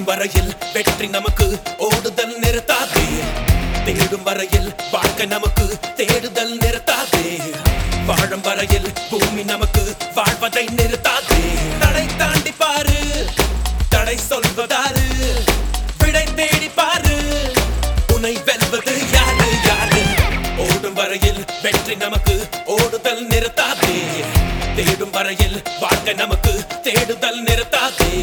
ஓடும் வரையில் வெற்றி நமக்கு ஓடுதல் நிறுத்தாதே தேடும் வரையில் வாழ்க்கை நமக்கு தேடுதல் நிறுத்தாதே வாழும் வரையில் பூமி நமக்கு வாழ்வதை நிறுத்தாதே தடை தாண்டி பாரு தடை சொல்வதாரு விடை தேடி பாரு உன்னை வெல்வது யாரு யாரு ஓடும் வரையில் வெற்றி நமக்கு ஓடுதல் நிறுத்தாதே தேடும் வரையில் வாழ்க்கை நமக்கு தேடுதல் நிறுத்தாதே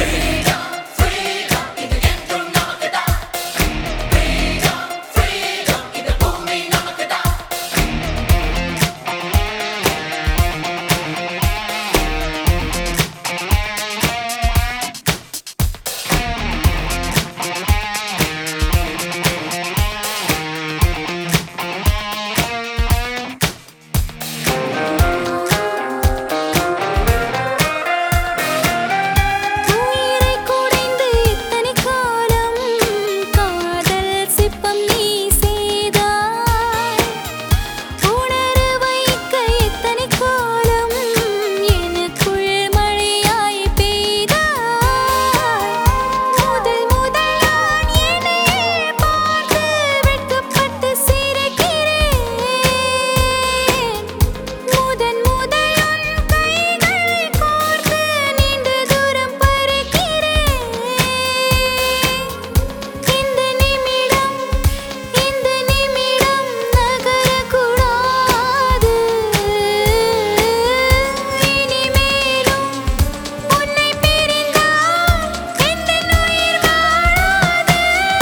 உயிரை குடைந்து இத்தனை காலம் காதல் சிப்பம் நீ செய்தாய் உணர வைக்க இத்தனை காலம் எனக்குள் மழையாய் பெய்தாய் முதல் முதல் நான் என்னை பார்த்து வெட்கப்பட்டு சிரிக்கிறேன் முதன் முதல் உன் கைகள் கோர்த்து நீண்ட தூரம் பறக்கிறேன் இந்த நிமிடம் இந்த நிமிடம் நகரக்கூடாது இனிமேலும் உன்னை பிரிந்தால் எந்த உயிர் வாழாது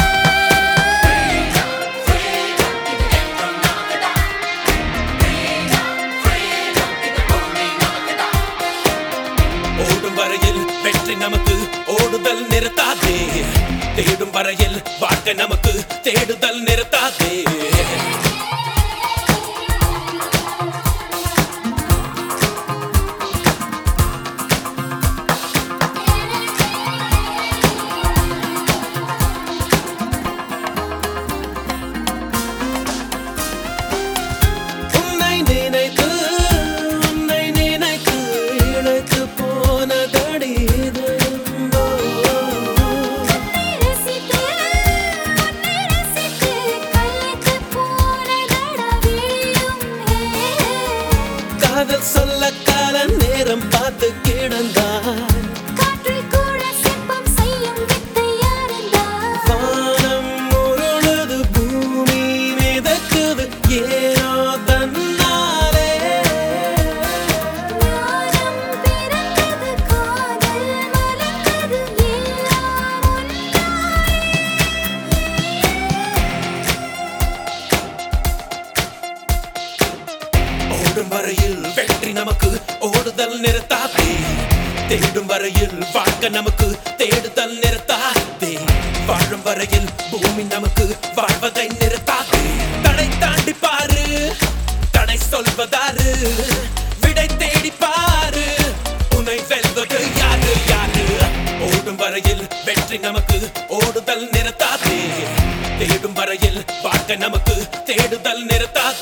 ஓடும் வரையில் வெற்றி நமக்கு ஓடுதல் நிறுத்தாதே தேடும் வரையில் வாழ்க்கை நமக்கு தேடுதல் நிறுத்தாதே உன்னை நினைத்து உன்னை நினைத்து இழைத்து போனதடி இது ரசித்து உன்னை ரசித்து கலைத்து போனதடா விழியும் காதல் சொல்ல கால நேரம் பார்த்து கிடந்தாய் காற்றில் கூட சிற்பம் செய்யும் வித்தை யாருந்தான் வானம் உருளுது பூமி மிதக்குது ஏனோ தன்னாலே ஞானம் பிறந்தது காதல் மலர்ந்தது எல்லாம் ஒன்றாய் ஓடும் வரையில் வெற்றி நமக்கு ஓடுதல் நிறுத்தாதே தேடும் வரையில் வாழ்க்கை நமக்கு தேடுதல் நிறுத்தாதே வாழும் வரையில் பூமி நமக்கு வாழ்வதை நிறுத்தாதே தடை தாண்டி பாரு தடை சொல்வதாரு விடை தேடி பாரு உன்னை வெல்வது யாரு யாரு ஓடும் வரையில் வெற்றி நமக்கு ஓடுதல் நிறுத்தாதே தேடும் வரையில் வாழ்க்கை நமக்கு தேடுதல் நிறுத்தாதே